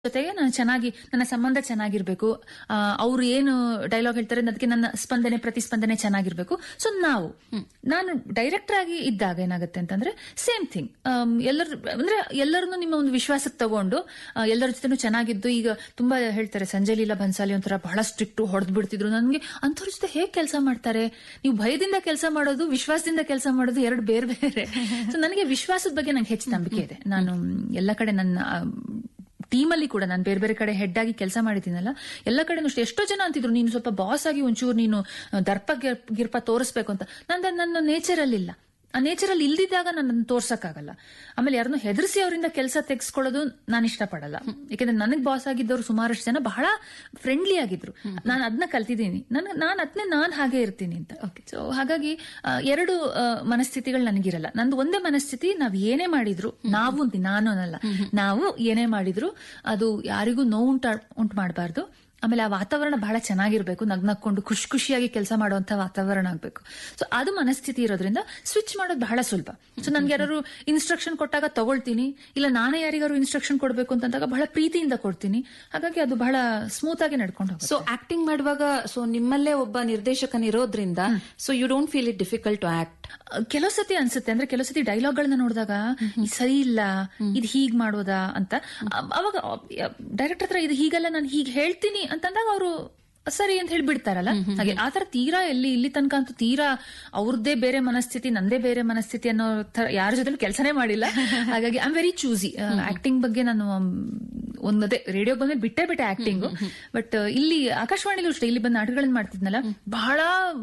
ಜೊತೆಗೆ ನಾನು ಚೆನ್ನಾಗಿ ನನ್ನ ಸಂಬಂಧ ಚೆನ್ನಾಗಿರ್ಬೇಕು ಆ, ಅವ್ರು ಏನು ಡೈಲಾಗ್ ಹೇಳ್ತಾರೆ ಅದಕ್ಕೆ ನನ್ನ ಸ್ಪಂದನೆ ಪ್ರತಿಸ್ಪಂದನೆ ಚೆನ್ನಾಗಿರ್ಬೇಕು ಸೊ ನಾವು ನಾನು ಡೈರೆಕ್ಟರ್ ಆಗಿ ಇದ್ದಾಗ ಏನಾಗುತ್ತೆ ಅಂತಂದ್ರೆ ಸೇಮ್ ಥಿಂಗ್ ಎಲ್ಲರ ಅಂದ್ರೆ ಎಲ್ಲರನ್ನು ನಿಮ್ಮ ಒಂದು ವಿಶ್ವಾಸಕ್ಕೆ ತಗೊಂಡು ಆ, ಎಲ್ಲರ ಜೊತೆನೂ ಚೆನ್ನಾಗಿದ್ದು ಈಗ ತುಂಬಾ ಹೇಳ್ತಾರೆ ಸಂಜಯ್ ಲೀಲಾ ಬನ್ಸಾಲಿ ಒಂಥರ ಬಹಳ ಸ್ಟ್ರಿಕ್ಟ್ ಹೊಡೆದ್ ಬಿಡ್ತಿದ್ರು ನನಗೆ ಅಂಥವ್ರ ಜೊತೆ ಹೇಗೆ ಕೆಲಸ ಮಾಡ್ತಾರೆ ನೀವು ಭಯದಿಂದ ಕೆಲಸ ಮಾಡೋದು ವಿಶ್ವಾಸದಿಂದ ಕೆಲಸ ಮಾಡೋದು ಎರಡು ಬೇರೆ ಬೇರೆ ಸೊ ನನಗೆ ವಿಶ್ವಾಸದ ಬಗ್ಗೆ ನಂಗೆ ಹೆಚ್ಚು ನಂಬಿಕೆ ಇದೆ ನಾನು ಎಲ್ಲ ಕಡೆ ನನ್ನ ಆ, ಟೀಮಲ್ಲಿ ಕೂಡ ನಾನು ಬೇರೆ ಬೇರೆ ಕಡೆ ಹೆಡ್ ಆಗಿ ಕೆಲಸ ಮಾಡಿದ್ದೀನಲ್ಲ ಎಲ್ಲ ಕಡೆ ಅಷ್ಟೇ ಎಷ್ಟೋ ಜನ ಅಂತಿದ್ರು ನೀನು ಸ್ವಲ್ಪ ಬಾಸ್ ಆಗಿ ಒಂಚೂರು ನೀನು ಆ, ದರ್ಪ ಗಿರ್- ಗಿರ್ಪ ತೋರಿಸ್ಬೇಕು ಅಂತ ನಂದು ನನ್ನ ನೇಚರಲ್ಲಿ ಇಲ್ಲ ಆ ನೇಚರಲ್ಲಿ ಇಲ್ದಿದ್ದಾಗ ನನ್ನ ತೋರ್ಸಕ್ಕಾಗಲ್ಲ ಆಮೇಲೆ ಯಾರನ್ನು ಹೆದರ್ಸಿ ಅವರಿಂದ ಕೆಲಸ ತೆಗೆಸ್ಕೊಳ್ಳೋದು ನಾನು ಇಷ್ಟಪಡಲ್ಲ ಯಾಕಂದ್ರೆ ನನಗ್ ಬಾಸ್ ಆಗಿದ್ದವರು ಸುಮಾರಷ್ಟು ಜನ ಬಹಳ ಫ್ರೆಂಡ್ಲಿ ಆಗಿದ್ರು ನಾನು ಅದನ್ನ ಕಲ್ತಿದ್ದೀನಿ ನನ್ ನಾನು ಅದನ್ನೇ ನಾನು ಹಾಗೆ ಇರ್ತೀನಿ ಅಂತ ಸೊ ಹಾಗಾಗಿ ಆ, ಎರಡು ಆ, ಮನಸ್ಥಿತಿಗಳು ನನಗಿರಲ್ಲ ನಂದು ಒಂದೇ ಮನಸ್ಥಿತಿ ನಾವ್ ಏನೇ ಮಾಡಿದ್ರು ನಾವು ಅಂತ ನಾನು ಅನ್ನಲ್ಲ ನಾವು ಏನೇ ಮಾಡಿದ್ರು ಅದು ಯಾರಿಗೂ ನೋವು ಉಂಟ ಉಂಟು ಮಾಡಬಾರ್ದು ಆಮೇಲೆ ಆ ವಾತಾವರಣ ಬಹಳ ಚೆನ್ನಾಗಿರ್ಬೇಕು ನಗ್ನಕ್ಕೊಂಡು ಖುಷಿ ಖುಷಿಯಾಗಿ ಕೆಲಸ ಮಾಡುವಂತ ವಾತಾವರಣ ಆಗ್ಬೇಕು ಸೊ ಅದು ಮನಸ್ಥಿತಿ ಇರೋದ್ರಿಂದ ಸ್ವಿಚ್ ಮಾಡೋದು ಬಹಳ ಸುಲಭ ಸೊ ನನ್ಗೆ ಯಾರು ಇನ್ಸ್ಟ್ರಕ್ಷನ್ ಕೊಟ್ಟಾಗ ತಗೊಳ್ತೀನಿ ಇಲ್ಲ ನಾನೇ ಯಾರಿಗಾರು ಇನ್ಸ್ಟ್ರಕ್ಷನ್ ಕೊಡ್ಬೇಕು ಅಂತಂದಾಗ ಬಹಳ ಪ್ರೀತಿಯಿಂದ ಕೊಡ್ತೀನಿ ಹಾಗಾಗಿ ಅದು ಬಹಳ ಸ್ಮೂತ್ ಆಗಿ ನಡ್ಕೊಂಡು ಹೋಗುತ್ತೆ ಸೊ ಆಕ್ಟಿಂಗ್ ಮಾಡುವಾಗ ಸೊ ನಿಮ್ಮಲ್ಲೇ ಒಬ್ಬ ನಿರ್ದೇಶಕನಿರೋದ್ರಿಂದ so you don't feel it difficult to act ಕೆಲವು ಸತಿ ಅನ್ಸುತ್ತೆ ಅಂದ್ರೆ ಕೆಲವು ಸತಿ ಡೈಲಾಗ್ ಗಳನ್ನ ನೋಡಿದಾಗ ಇದು ಸರಿ ಇಲ್ಲ ಇದು ಹೀಗ್ ಮಾಡೋದಾ ಅಂತ ಅ- ಅವಾಗ ಡೈರೆಕ್ಟರ್ ಹತ್ರ ಇದು ಹೀಗಲ್ಲ ನಾನು ಹೀಗ್ ಹೇಳ್ತೀನಿ ಅಂತಂದಾಗ ಅವರು ಸರಿ ಅಂತ ಹೇಳಿ ಬಿಡ್ತಾರಲ್ಲ ಹಾಗೆ ಆತರ ತೀರಾ ಎಲ್ಲಿ ಇಲ್ಲಿ ತನಕ ಅಂತೂ ತೀರಾ ಅವ್ರದ್ದೇ ಬೇರೆ ಮನಸ್ಥಿತಿ ನಂದೇ ಬೇರೆ ಮನಸ್ಥಿತಿ ಅನ್ನೋ ತರ ಯಾರ ಜೊತೆ ಕೆಲಸನೇ ಮಾಡಿಲ್ಲ ಹಾಗಾಗಿ I am very choosy acting ಬಗ್ಗೆ ನಾನು ಮ್, ಒಂದದೇ ರೇಡಿಯೋ ಬಂದ್ಮೇಲೆ ಬಿಟ್ಟೇ ಬಿಟ್ಟೆ ಆಕ್ಟಿಂಗ್ ಬಟ್ ಇಲ್ಲಿ ಆಕಾಶವಾಣಿಲೂ ಅಷ್ಟೇ ಇಲ್ಲಿ ಬಂದು ನಾಟಕಗಳನ್ನ ಮಾಡ್ತಿದ್ನಲ್ಲ ಬಹಳ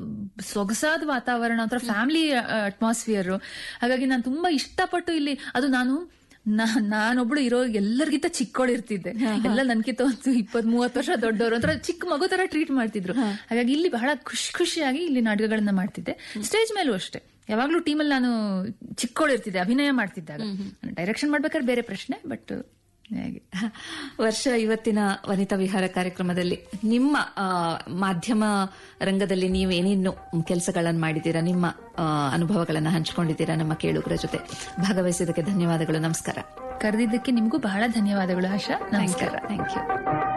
ಸೊಗಸಾದ ವಾತಾವರಣ ಒಂಥರ ಫ್ಯಾಮಿಲಿ ಅಟ್ಮಾಸ್ಫಿಯರ್ ಹಾಗಾಗಿ ನಾನು ತುಂಬಾ ಇಷ್ಟಪಟ್ಟು ಇಲ್ಲಿ ಅದು ನಾನು ನಾ- ನಾನೊಬ್ಳು ಇರೋ ಎಲ್ಲರಿಗಿಂತ ಚಿಕ್ಕವಳಿರ್ತಿದ್ದೆ ಎಲ್ಲ ನನ್ಕಿಂತ ಒಂದು ಇಪ್ಪತ್ ಮೂವತ್ತು ವರ್ಷ ದೊಡ್ಡವರು ಒಂಥರ ಚಿಕ್ಕ ಮಗು ತರ ಟ್ರೀಟ್ ಮಾಡ್ತಿದ್ರು ಹಾಗಾಗಿ ಇಲ್ಲಿ ಬಹಳ ಖುಷಿ ಖುಷಿಯಾಗಿ ಇಲ್ಲಿ ನಾಟಕಗಳನ್ನ ಮಾಡ್ತಿದ್ದೆ ಸ್ಟೇಜ್ ಮೇಲೂ ಅಷ್ಟೇ ಯಾವಾಗ್ಲೂ ಟೀಮಲ್ಲಿ ನಾನು ಚಿಕ್ಕವಳಿರ್ತಿದ್ದೆ ಅಭಿನಯ ಮಾಡ್ತಿದ್ದಾಗ ಡೈರೆಕ್ಷನ್ ಮಾಡ್ಬೇಕಾದ್ರೆ ಬೇರೆ ಪ್ರಶ್ನೆ ಬಟ್ ಹಾಗೆ ವರ್ಷ ಇವತ್ತಿನ ವನಿತಾ ವಿಹಾರ ಕಾರ್ಯಕ್ರಮದಲ್ಲಿ ನಿಮ್ಮ ಆ, ಮಾಧ್ಯಮ ರಂಗದಲ್ಲಿ ನೀವು ಏನೇನು ಕೆಲಸಗಳನ್ನು ಮಾಡಿದ್ದೀರಾ ನಿಮ್ಮ ಆ, ಅನುಭವಗಳನ್ನು ಹಂಚಿಕೊಂಡಿದ್ದೀರಾ ನಮ್ಮ ಕೇಳುಗರ ಜೊತೆ ಭಾಗವಹಿಸಿದ್ದಕ್ಕೆ ಧನ್ಯವಾದಗಳು ನಮಸ್ಕಾರ ಕರೆದಿದ್ದಕ್ಕೆ ನಿಮಗೂ ಬಹಳ ಧನ್ಯವಾದಗಳು ಆಶಾ ನಮಸ್ಕಾರ ಥ್ಯಾಂಕ್ ಯು